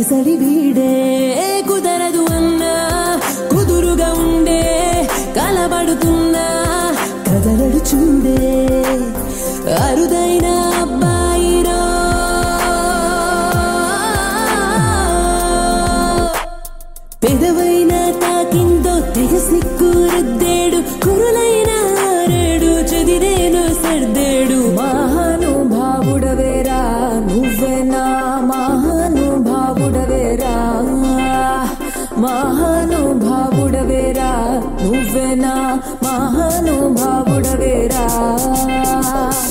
సడసడి వీడే కుదరదు అన్నా కుదురుగా ఉండే కలబడుతున్నా కదలడు చూడే అరుదైన అబ్బాయిరో పెదవైన తాకిందో తెగ సిక్కు రుద్దేడు కురులైన ఆరేడు చెదిరేను సర్దేడు మహానుభావుడవేరా నువ్వెనా మహానుభావుడవేరా మహానుభావుడవేరా నువ్వెనా మహానుభావుడవేరా